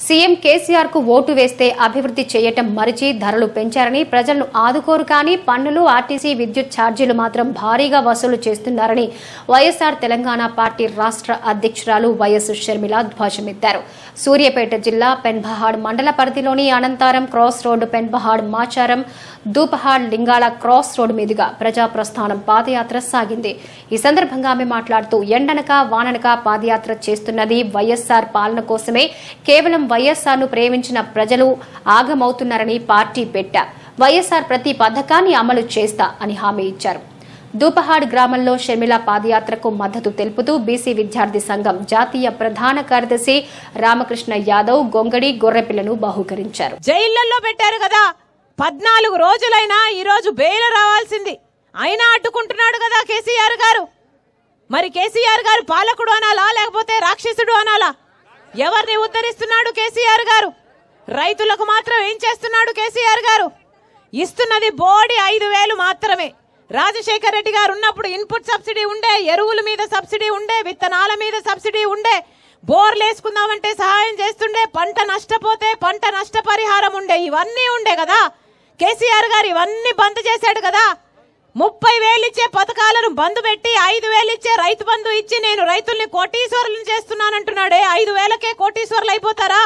CM KCR కు vote వేస్తే అభివృద్ధి చేయటం మరిచి ధరలు పెంచారని ప్రజలను ఆదుకోరు కానీ పన్నులు ఆర్టీసీ విద్యుత్ ఛార్జీలు మాత్రం భారీగా వసూలు చేస్తున్నారని వైఎస్ఆర్ తెలంగాణ పార్టీ రాష్ట్ర అధ్యక్షురాలు వైఎస్ షర్మిల ధ్వజమెత్తారు సూర్యాపేట జిల్లా పెన్బహాడ్ మండల పరిధిలోని Anantharam cross road Penpahad Macharam Dupahad Lingala cross road మీదుగా ప్రజా ప్రస్థానం పాదయాత్ర సాగింది ఈ సందర్భంగా ఆమె మాట్లాడుతూ ఎండనక వాననక పాదయాత్ర చేస్తున్నది వైఎస్ఆర్ పాలన కోసమే కేవలం వైఎస్ఆర్ ను ప్రేమించిన ప్రజలు ఆగమవుతున్నారని పార్టీ పెట్టా వైఎస్ఆర్ ప్రతి పథకాన్ని అమలు చేస్తా అని హామీ ఇచ్చారు దూపహాడ్ గ్రామంలో షర్మిల పాదయాత్రకు మద్దతు తెలుపుతూ బీసీ విద్యార్థి సంఘం జాతీయ ప్రధాన కార్యదర్శి రామకృష్ణ యాదవ్ గొంగడి గొర్రెపిల్లను బహూకరించారు జైళ్లలో పెట్టారు కదా పద్నాలుగు రోజులైనా ఈరోజు బెయిల్ రావాల్సింది అయినా అడ్డుకుంటున్నాడు కదా కేసీఆర్ గారు మరి కేసీఆర్ గారు పాలకుడు అనాలా లేకపోతే రాక్షసుడు అనాలా ఎవరిని ఉద్ధరిస్తున్నాడు కేసీఆర్ గారు రైతులకు మాత్రం ఏం చేస్తున్నాడు కేసీఆర్ గారు ఇస్తున్నది బోడి ఐదు వేలు మాత్రమే రాజశేఖర్ రెడ్డి గారు ఉన్నప్పుడు ఇన్పుట్ సబ్సిడీ ఉండే ఎరువుల మీద సబ్సిడీ ఉండే విత్తనాల మీద సబ్సిడీ ఉండే బోర్లు వేసుకుందామంటే సహాయం చేస్తుండే పంట నష్టపోతే పంట నష్టపరిహారం ఉండే ఇవన్నీ ఉండే కదా కేసీఆర్ గారు ఇవన్నీ బంద్ చేశాడు కదా ముప్పై వేలు ఇచ్చే పథకాలను బంద్ పెట్టి ఐదు వేలు ఇచ్చే రైతు బంధు ఇచ్చి నేను రైతుల్ని కోటీశ్వరులను చేస్తున్నానంటున్నాడే ఐదు వేలకే కోటీశ్వరులు అయిపోతారా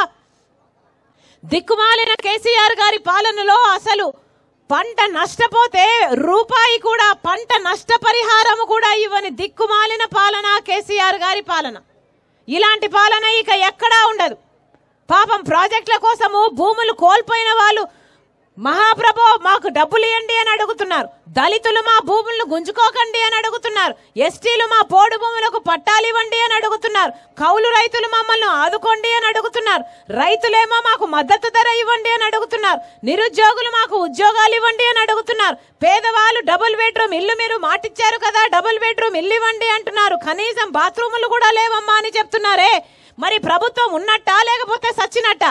దిక్కుమాలిన కేసీఆర్ గారి పాలనలో అసలు పంట నష్టపోతే రూపాయి కూడా పంట నష్టపరిహారం కూడా ఇవ్వని దిక్కుమాలిన పాలన కేసీఆర్ గారి పాలన ఇలాంటి పాలన ఇక ఎక్కడా ఉండదు పాపం ప్రాజెక్టుల కోసము భూములు కోల్పోయిన వాళ్ళు మహాప్రభో మాకు డబ్బులు ఇవ్వండి అని అడుగుతున్నారు దళితులు మా భూములను గుంజుకోకండి అని అడుగుతున్నారు ఎస్టీలు మా పోడు భూములకు పట్టాలు ఇవ్వండి అని అడుగుతున్నారు కౌలు రైతులు మమ్మల్ని ఆదుకోండి అని అడుగుతున్నారు రైతులేమో మాకు మద్దతు ధర ఇవ్వండి అని అడుగుతున్నారు నిరుద్యోగులు మాకు ఉద్యోగాలు ఇవ్వండి అని అడుగుతున్నారు పేదవాళ్ళు డబుల్ బెడ్రూమ్ ఇల్లు మీరు మాటిచ్చారు కదా డబుల్ బెడ్రూమ్ ఇల్లు ఇవ్వండి అంటున్నారు కనీసం బాత్రూములు కూడా లేవమ్మా అని చెప్తున్నారే మరి ప్రభుత్వం ఉన్నట్టా లేకపోతే సచ్చినట్టా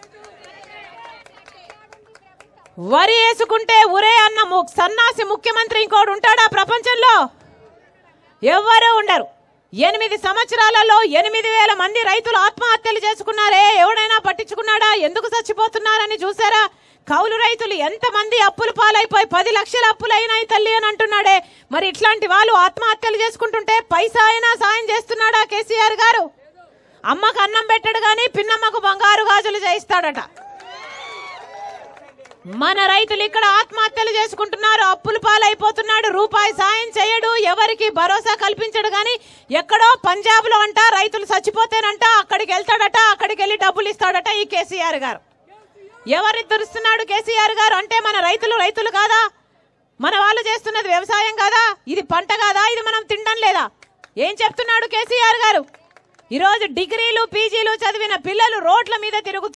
వరి వేసుకుంటే ఉరే అన్న ము- సన్నాసి ముఖ్యమంత్రి ఇంకోడు ఉంటాడా ప్రపంచంలో ఎవ్వరూ ఉండరు ఎనిమిది సంవత్సరాలలో ఎనిమిది వేల మంది రైతులు ఆత్మహత్యలు చేసుకున్నారే ఎవడైనా పట్టించుకున్నాడా ఎందుకు చచ్చిపోతున్నారని చూసారా కౌలు రైతులు ఎంతమంది అప్పులు పాలైపోయి పది లక్షల అప్పులు అయినాయి తల్లి అని అంటున్నాడే మరి ఇట్లాంటి వాళ్ళు ఆత్మహత్యలు చేసుకుంటుంటే పైసా అయినా సాయం చేస్తున్నాడా కేసీఆర్ గారు అమ్మకు అన్నం పెట్టడు గాని పిన్నమ్మకు బంగారు గాజులు చేయిస్తాడట మన రైతులు ఇక్కడ ఆత్మహత్యలు చేసుకుంటున్నారు అప్పులు పాలైపోతున్నాడు రూపాయి సాయం చేయడు ఎవరికి భరోసా కల్పించడు గాని ఎక్కడో పంజాబ్ లో అంట రైతులు చచ్చిపోతేనంట అక్కడికి వెళ్తాడట అక్కడికి వెళ్ళి డబ్బులు ఇస్తాడట ఈ కేసీఆర్ గారు ఎవరు దురుస్తున్నాడు కేసీఆర్ గారు అంటే మన రైతులు రైతులు కాదా మన వాళ్ళు చేస్తున్నది వ్యవసాయం కాదా ఇది పంట కాదా ఇది మనం తినడం లేదా ఏం చెప్తున్నాడు కేసీఆర్ గారు ఈరోజు డిగ్రీలు పీజీలు చదివిన పిల్లలు రోడ్ల మీద తిరుగుతున్నారు